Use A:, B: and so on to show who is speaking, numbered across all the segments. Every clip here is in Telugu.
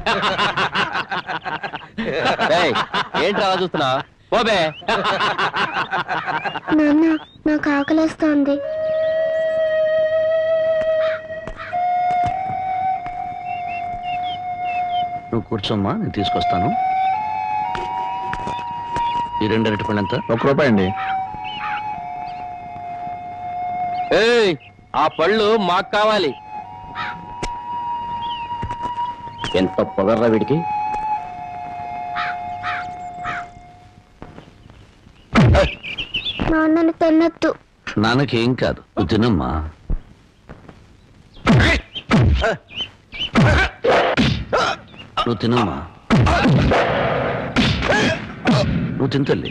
A: ఏయ్, ఏంట్రా అలా చూస్తున్నా పోబే
B: నాన్న నాకు ఆకలేస్తోంది
C: నువ్వు కూర్చోమ్మా నేను తీసుకొస్తాను ఈ రెండు అరటిపళ్ళు ఎంత
A: ఒక రూపాయి అండి ఏయ్ ఆ పళ్ళు మాకు కావాలి ఎంత పొగర్రా వీడికి
B: నాన్నని తిన్నట్టు
C: నాన్నకేం కాదు నువ్వు తినమ్మా నువ్వు తినమ్మా నువ్వు తింతల్లి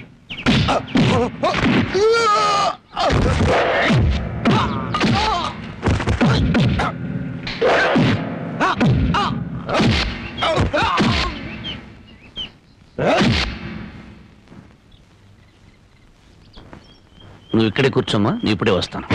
C: నువ్వు ఇక్కడే కూర్చోమ్మా నేను ఇప్పుడే వస్తాను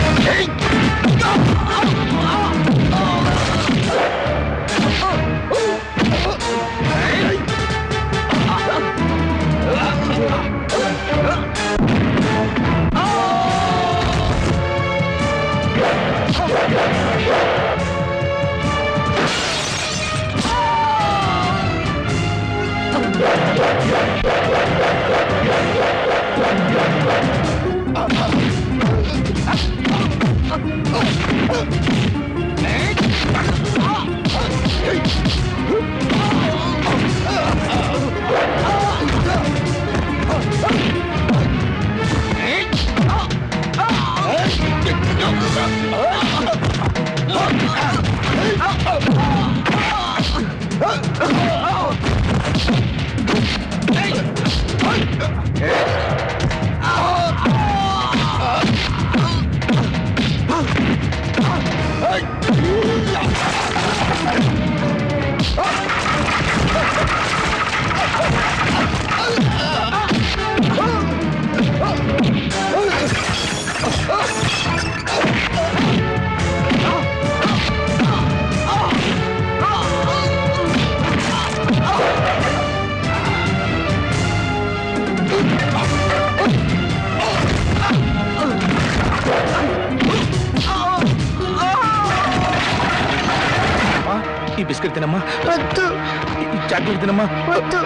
D: ఈ బిస్కెట్ తినమ్మా
B: వద్దు
D: ఈ చాక్లెట్ తినమ్మా
B: వద్దు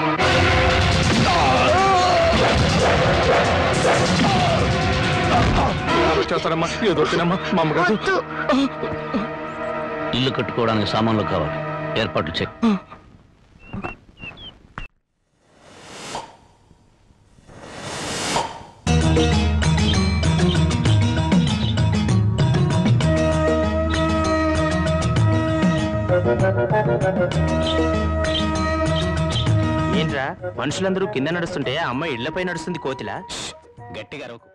D: చేస్తారమ్మా ఏదో తినమ్మా మా అమ్మగారు
B: వద్దు
C: ఇల్లు కట్టుకోవడానికి సామాన్లు కావాలి ఏర్పాట్లు చెక్
E: ఏంట్రా మనుషులందరూ కింద నడుస్తుంటే ఆ అమ్మాయి ఇళ్లపై నడుస్తుంది కోతిలా గట్టిగా అరవకు